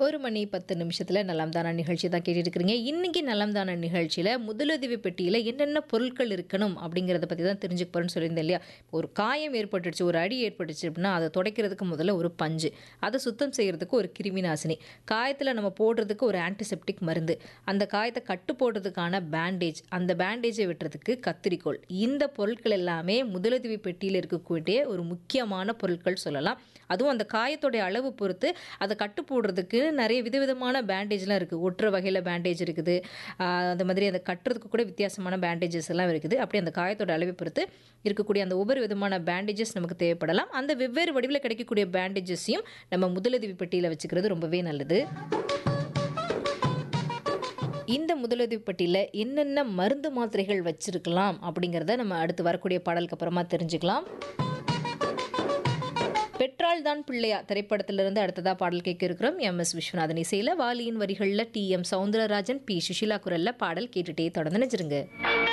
ஒரு மணி பத்து நிமிஷத்தில் நலம் தான நிகழ்ச்சி தான் கேட்டுட்டு இருக்கிறீங்க இன்னைக்கு நலம் தான நிகழ்ச்சியில் முதலுதவி பெட்டியில் என்னென்ன பொருட்கள் இருக்கணும் அப்படிங்கிறத பற்றி தான் தெரிஞ்சுக்க போகிறேன்னு சொல்லியிருந்தேன் இல்லையா ஒரு காயம் ஏற்பட்டுச்சு ஒரு அடி ஏற்பட்டுச்சு அப்படின்னா அதை துடைக்கிறதுக்கு முதல்ல ஒரு பஞ்சு அதை சுத்தம் செய்கிறதுக்கு ஒரு கிருமி நாசினி காயத்தில் நம்ம போடுறதுக்கு ஒரு ஆன்டிசெப்டிக் மருந்து அந்த காயத்தை கட்டு போடுறதுக்கான பேண்டேஜ் அந்த பேண்டேஜை வெட்டுறதுக்கு கத்திரிக்கோல் இந்த பொருட்கள் எல்லாமே முதலுதவி பெட்டியில் இருக்கக்கூடிய ஒரு முக்கியமான பொருட்கள் சொல்லலாம் அதுவும் அந்த காயத்தோடைய அளவு பொறுத்து அதை கட்டு போடுறதுக்கு நிறைய விதவிதமான பேண்டேஜ்லாம் இருக்குது ஒட்டுற வகையில் பேண்டேஜ் இருக்குது ஆஹ் அந்த மாதிரி அந்த கட்டுறதுக்கு கூட வித்தியாசமான பேண்டேஜஸ் எல்லாம் இருக்குது அப்படி அந்த காயத்தோட அளவை பொறுத்து இருக்கக்கூடிய அந்த ஒவ்வொரு விதமான பேண்டேஜஸ் நமக்கு தேவைப்படலாம் அந்த வெவ்வேறு வடிவில் கிடைக்கக்கூடிய பேண்டேஜஸையும் நம்ம முதலுதவி பெட்டியில் வச்சுக்கிறது ரொம்பவே நல்லது இந்த முதலுதவி பெட்டியில் என்னென்ன மருந்து மாத்திரைகள் வச்சிருக்கலாம் அப்படிங்கிறத நம்ம அடுத்து வரக்கூடிய பாடலுக்கு அப்புறமா தெரிஞ்சுக்கலாம் பெட்ரால் தான் பிள்ளையா திரைப்படத்திலிருந்து அடுத்ததா பாடல் கேட்க இருக்கிறோம் எம் எஸ் விஸ்வநாதன் இசையில் வாலியின் வரிகளில் T M Soundararajan P Susheela குரல்ல பாடல் கேட்டுட்டே தொடர்ந்து நினைச்சிருங்க